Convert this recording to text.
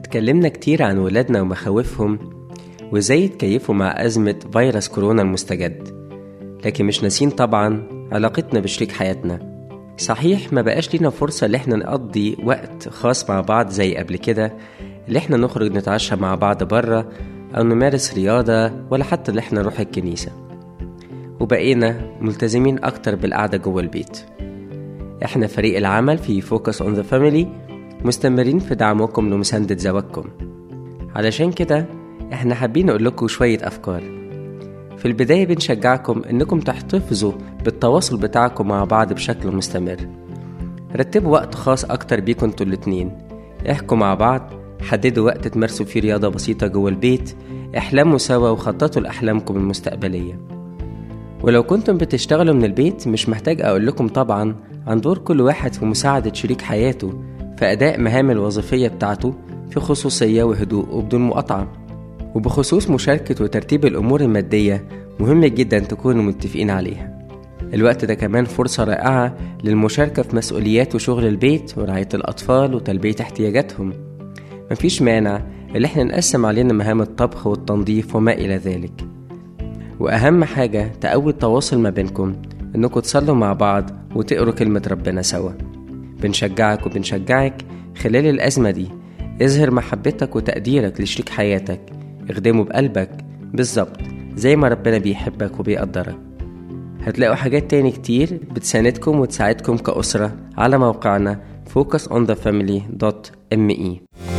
اتكلمنا كتير عن ولادنا ومخاوفهم وازاي يتكيفوا مع أزمة فيروس كورونا المستجد لكن مش ناسين طبعا علاقتنا بشريك حياتنا صحيح ما بقاش لينا فرصة اللي احنا نقضي وقت خاص مع بعض زي قبل كده اللي احنا نخرج نتعشى مع بعض بره أو نمارس رياضة ولا حتى اللي احنا نروح الكنيسة وبقينا ملتزمين أكتر بالقعدة جوه البيت احنا فريق العمل في فوكس اون ذا فاميلي مستمرين في دعمكم لمساندة زواجكم علشان كده احنا حابين نقول لكم شوية أفكار في البداية بنشجعكم إنكم تحتفظوا بالتواصل بتاعكم مع بعض بشكل مستمر رتبوا وقت خاص أكتر بيكم انتوا الاتنين احكوا مع بعض حددوا وقت تمارسوا فيه رياضة بسيطة جوه البيت احلموا سوا وخططوا لأحلامكم المستقبلية ولو كنتم بتشتغلوا من البيت مش محتاج أقول لكم طبعا عن دور كل واحد في مساعدة شريك حياته في أداء مهام الوظيفية بتاعته في خصوصية وهدوء وبدون مقاطعة وبخصوص مشاركة وترتيب الأمور المادية مهم جدا تكونوا متفقين عليها الوقت ده كمان فرصة رائعة للمشاركة في مسؤوليات وشغل البيت ورعاية الأطفال وتلبية احتياجاتهم مفيش مانع اللي احنا نقسم علينا مهام الطبخ والتنظيف وما إلى ذلك وأهم حاجة تقوي التواصل ما بينكم إنكم تصلوا مع بعض وتقروا كلمة ربنا سوا بنشجعك وبنشجعك خلال الأزمة دي اظهر محبتك وتقديرك لشريك حياتك اخدمه بقلبك بالظبط زي ما ربنا بيحبك وبيقدرك هتلاقوا حاجات تاني كتير بتساندكم وتساعدكم كأسرة على موقعنا focusonthefamily.me